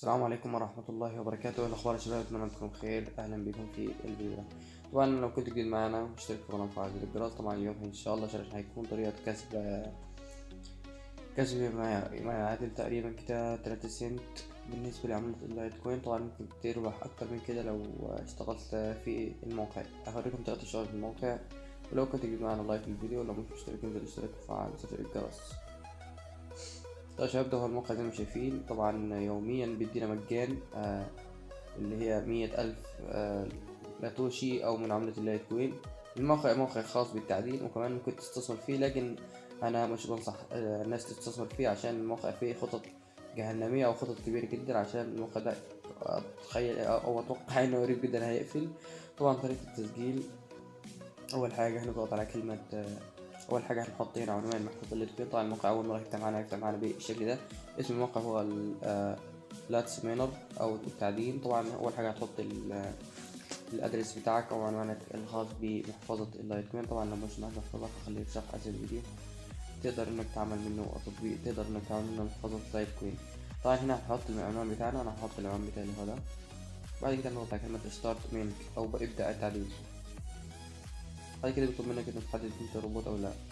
السلام عليكم ورحمة الله وبركاته الأخبار يا شباب أتمنى تكونوا بخير أهلا بكم في الفيديو ده طبعا لو كنت جديد معانا مشترك في القناة وفعل زر الجرس طبعا اليوم إن شاء الله عشان هيكون طريقة كسب كسب ما ما يعادل تقريبا كده تلاتة سنت بالنسبة لعملة اللايت كوين طبعا ممكن تربح أكتر من كده لو اشتغلت في الموقع هوريكم طريقة الشغل في الموقع ولو كنت جديد معانا لايك الفيديو لو مش مشترك انزل اشترك وفعل زر الجرس طيب يا شباب ده هو الموقع زي ما شايفين طبعا يوميا بيدينا مجان آه اللي هي مية ألف آه لاتوشي أو من عملة اللايت كوين الموقع موقع خاص بالتعدين وكمان ممكن تستثمر فيه لكن أنا مش بنصح آه الناس تستثمر فيه عشان الموقع فيه خطط جهنمية أو خطط كبيرة جدا عشان الموقع ده أتخيل أو أتوقع إنه قريب جدا هيقفل طبعا طريقة التسجيل أول حاجة هنضغط على كلمة اول حاجه هنحط هنا عنوان محفوظ للتكوين طبعا الموقع اول مره يفتح معانا يفتح معانا بالشكل ده اسم الموقع هو لاتس مينر او التعدين طبعا اول حاجه هتحط الادرس بتاعك او عنوانك الخاص بمحفظه اللايت كوين طبعا لو مش معاك محفظه هخليه في شرح اسفل الفيديو تقدر انك تعمل منه تطبيق تقدر انك تعمل منه محفظه لايت كوين طبعا هنا هنحط العنوان بتاعنا انا هحط العنوان بتاعي اللي هو ده بعد كده نضغط على كلمه ستارت مينك او ابدا التعديل بعد كده بيطلب منك انك تحدد انت روبوت او لا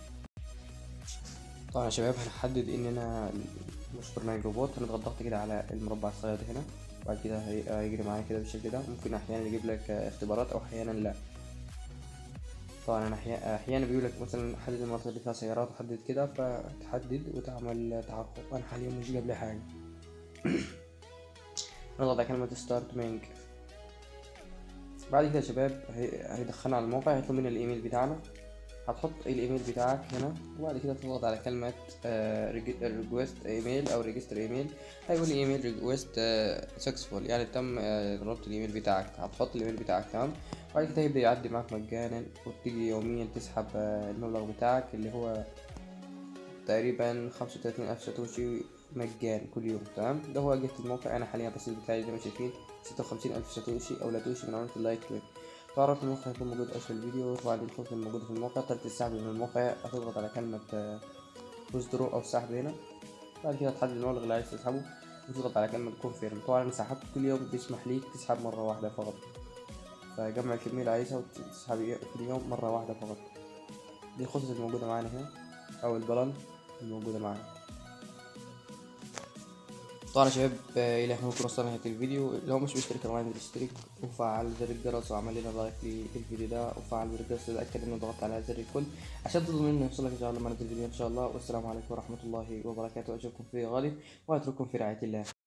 طبعا يا شباب هنحدد اننا مش برنامج روبوت هنضغط ضغط كده على المربع الصغير ده هنا بعد كده هيجري معايا كده بالشكل ده ممكن احيانا يجيب لك اختبارات او احيانا لا طبعا انا احيانا بيقول لك مثلا حدد المناطق اللي فيها سيارات وحدد كده فتحدد وتعمل تعقب انا حاليا مش جايب لي حاجه نضغط على كلمه ستارت مينك بعد كده يا شباب هيدخلنا على الموقع هيطلب منا الايميل بتاعنا هتحط الايميل بتاعك هنا وبعد كده تضغط على كلمة ريكوست ايميل او ريجستر ايميل هيقول لي ايميل ريكوست سكسفول يعني تم ربط الايميل بتاعك هتحط الايميل بتاعك تمام بعد كده هيبدأ يعدي معاك مجانا وتيجي يوميا تسحب المبلغ بتاعك اللي هو تقريبا خمسة وتلاتين ألف ساتوشي مجان كل يوم تمام ده هو جهة الموقع أنا حاليا الرصيد بتاعي زي ما شايفين ستة وخمسين ألف ساتوشي أو لاتوشي من عملة اللايت كوين تعرف الموقع هيكون موجود أسفل الفيديو طبعا دي الخطوة الموجودة في الموقع طريقة السحب من الموقع هتضغط على كلمة ويزدرو أو السحب هنا بعد كده تحدد المبلغ اللي عايز تسحبه وتضغط على كلمة كونفيرم طبعا أنا سحبت كل يوم بيسمح ليك تسحب مرة واحدة فقط فجمع الكمية اللي عايزها وتسحب في اليوم مرة واحدة فقط دي الخطوة الموجودة معانا هنا أو البلان الموجودة معانا طبعا يا شباب الى هنا نكون وصلنا نهايه الفيديو لو مش مشترك اللاين اشترك وفعل زر الجرس وعمل لنا لايك للفيديو ده وفعل زر الجرس تتاكد انه ضغطت على زر الكل عشان تضمن انه يوصلك ان شاء الله لما انزل الفيديو ان شاء الله والسلام عليكم ورحمه الله وبركاته اشوفكم في غالب واترككم في رعايه الله